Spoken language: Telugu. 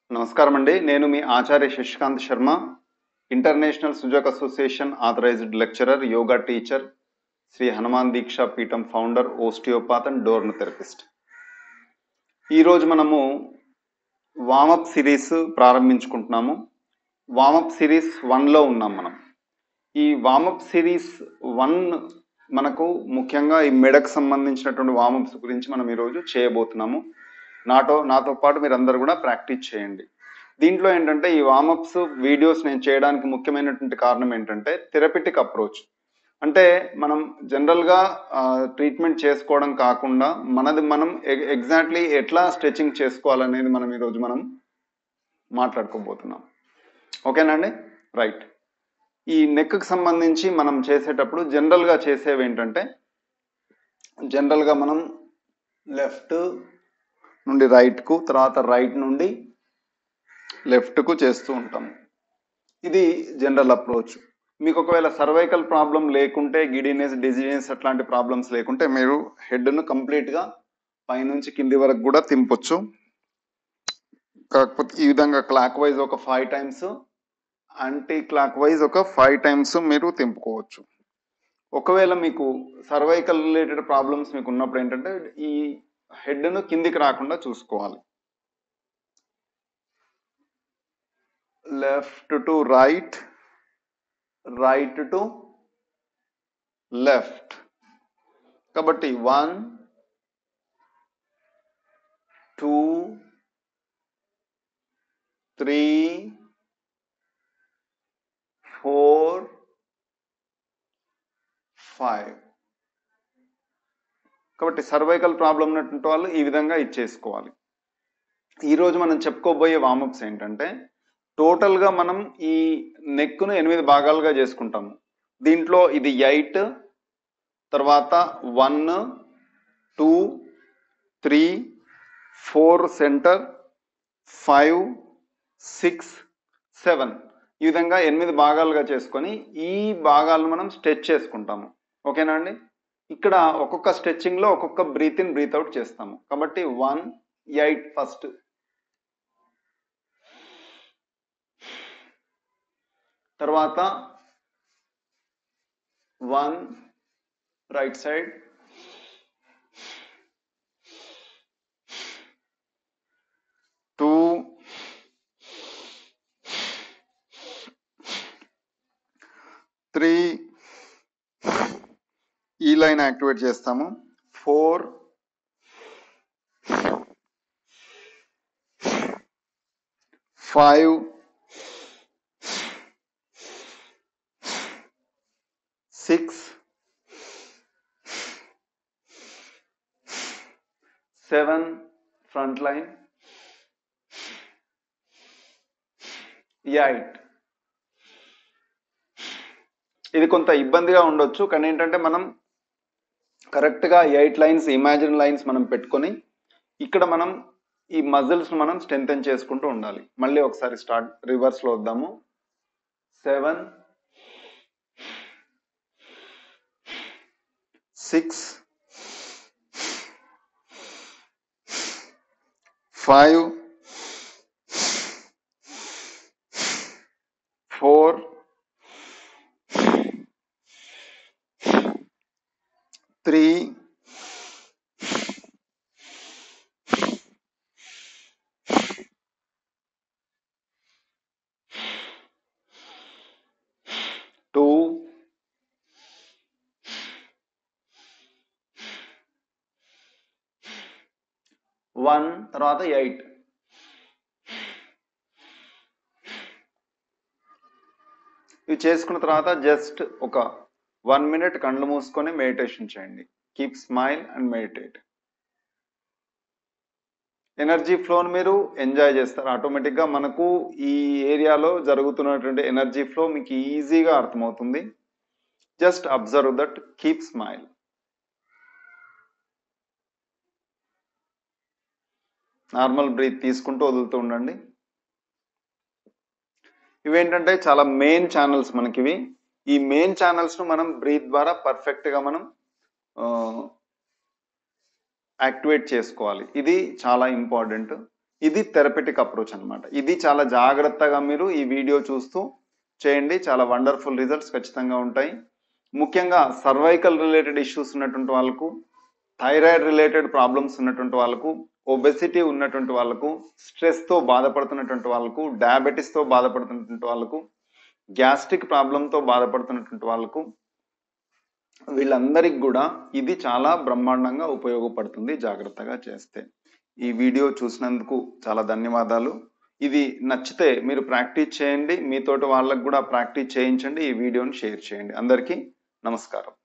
నమస్కారం అండి నేను మీ Acharya Shashikant Sharma international Sujok association authorised lecturer yoga teacher Shri Hanuman Deeksha Peetham founder osteopath and Dorn therapist ఈరోజు మనము వామప్ సిరీస్ ప్రారంభించుకుంటున్నాము వామప్ సిరీస్ వన్లో ఉన్నాం మనం ఈ వామప్ సిరీస్ వన్ మనకు ముఖ్యంగా ఈ మెడకు సంబంధించినటువంటి వామప్స్ గురించి మనం ఈరోజు చేయబోతున్నాము నాతో నాతో పాటు మీరు అందరు కూడా ప్రాక్టీస్ చేయండి దీంట్లో ఏంటంటే ఈ వామప్స్ వీడియోస్ నేను చేయడానికి ముఖ్యమైనటువంటి కారణం ఏంటంటే థెరపిటిక్ అప్రోచ్ అంటే మనం జనరల్గా ట్రీట్మెంట్ చేసుకోవడం కాకుండా మనది మనం ఎగ్జాక్ట్లీ ఎట్లా స్ట్రెచింగ్ చేసుకోవాలనేది మనం ఈరోజు మనం మాట్లాడుకోబోతున్నాం ఓకేనండి రైట్ ఈ నెక్కి సంబంధించి మనం చేసేటప్పుడు జనరల్గా చేసేవి ఏంటంటే జనరల్గా మనం లెఫ్ట్ నుండి రైట్కు తర్వాత రైట్ నుండి లెఫ్ట్కు చేస్తూ ఉంటాం ఇది జనరల్ అప్రోచ్ మీకు ఒకవేళ సర్వైకల్ ప్రాబ్లం లేకుంటే గిడినెస్ డిజినెస్ అట్లాంటి ప్రాబ్లమ్స్ లేకుంటే మీరు హెడ్ను కంప్లీట్గా పైనుంచి కింది వరకు కూడా తింపొచ్చు కాకపోతే ఈ విధంగా క్లాక్ వైజ్ ఒక five times clock wise ఒక ఫైవ్ టైమ్స్ మీరు తింపుకోవచ్చు ఒకవేళ మీకు సర్వైకల్ రిలేటెడ్ ప్రాబ్లమ్స్ మీకు ఉన్నప్పుడు ఏంటంటే ఈ హెడ్ను కిందికి రాకుండా చూసుకోవాలి left to right right to left కాబట్టి one two three four five కాబట్టి సర్వైకల్ ప్రాబ్లం ఉన్నటువంటి వాళ్ళు ఈ విధంగా ఇచ్చేసుకోవాలి ఈరోజు మనం చెప్పుకోబోయే వామప్స్ ఏంటంటే టోటల్గా మనం ఈ నెక్ను ఎనిమిది భాగాలుగా చేసుకుంటాము దీంట్లో ఇది ఎయిట్ తర్వాత one two three four centre five six seven ఈ విధంగా ఎనిమిది భాగాలుగా చేసుకొని ఈ భాగాలను మనం స్ట్రెచ్ చేసుకుంటాము ఓకేనా అండి ఇక్కడ ఒక్కొక్క స్ట్రెచ్చింగ్ లో ఒక్కొక్క బ్రీత్ ఇన్ బ్రీత్ అవుట్ చేస్తాము కాబట్టి వన్ ఎయిట్ ఫస్ట్ తర్వాత one right side two three ఈ లైన్ యాక్టివేట్ చేస్తాము four five six seven front line eight ఇది కొంత ఇబ్బందిగా ఉండొచ్చు కానీ ఏంటంటే మనం కరెక్ట్గా ఎయిట్ లైన్స్ ఇమాజిన్ లైన్స్ మనం పెట్టుకొని ఇక్కడ మనం ఈ మజిల్స్ మనం స్ట్రెంగ్ చేసుకుంటూ ఉండాలి మళ్ళీ ఒకసారి స్టార్ట్ రివర్స్లో వద్దాము seven six five four three two one తర్వాత ఎయిట్ ఇవి చేసుకున్న తర్వాత జస్ట్ ఒక వన్ మినిట్ కళ్ళు మూసుకొని మెడిటేషన్ చేయండి keep smile and meditate energy ఫ్లోని మీరు ఎంజాయ్ చేస్తారు ఆటోమేటిక్గా మనకు ఈ ఏరియాలో జరుగుతున్నటువంటి ఎనర్జీ ఫ్లో మీకు ఈజీగా అర్థమవుతుంది just observe that keep smile normal breathe తీసుకుంటూ వదులుతూ ఉండండి ఇవేంటంటే చాలా మెయిన్ ఛానల్స్ మనకి ఇవి ఈ మెయిన్ ఛానల్స్ ను మనం బ్రీత్ ద్వారా పర్ఫెక్ట్ గా మనం యాక్టివేట్ చేసుకోవాలి ఇది చాలా ఇంపార్టెంట్ ఇది థెరపెటిక్ అప్రోచ్ అన్నమాట ఇది చాలా జాగ్రత్తగా మీరు ఈ వీడియో చూస్తూ చేయండి చాలా వండర్ఫుల్ రిజల్ట్స్ ఖచ్చితంగా ఉంటాయి ముఖ్యంగా సర్వైకల్ రిలేటెడ్ ఇష్యూస్ ఉన్నటువంటి వాళ్ళకు థైరాయిడ్ రిలేటెడ్ ప్రాబ్లమ్స్ ఉన్నటువంటి వాళ్ళకు ఒబెసిటీ ఉన్నటువంటి వాళ్ళకు స్ట్రెస్తో బాధపడుతున్నటువంటి వాళ్ళకు డయాబెటీస్తో బాధపడుతున్నటువంటి వాళ్ళకు గ్యాస్ట్రిక్ ప్రాబ్లంతో బాధపడుతున్నటువంటి వాళ్ళకు వీళ్ళందరికి కూడా ఇది చాలా బ్రహ్మాండంగా ఉపయోగపడుతుంది జాగ్రత్తగా చేస్తే ఈ వీడియో చూసినందుకు చాలా ధన్యవాదాలు ఇది నచ్చితే మీరు ప్రాక్టీస్ చేయండి మీతోటి వాళ్ళకు కూడా ప్రాక్టీస్ చేయించండి ఈ వీడియోని షేర్ చేయండి అందరికీ నమస్కారం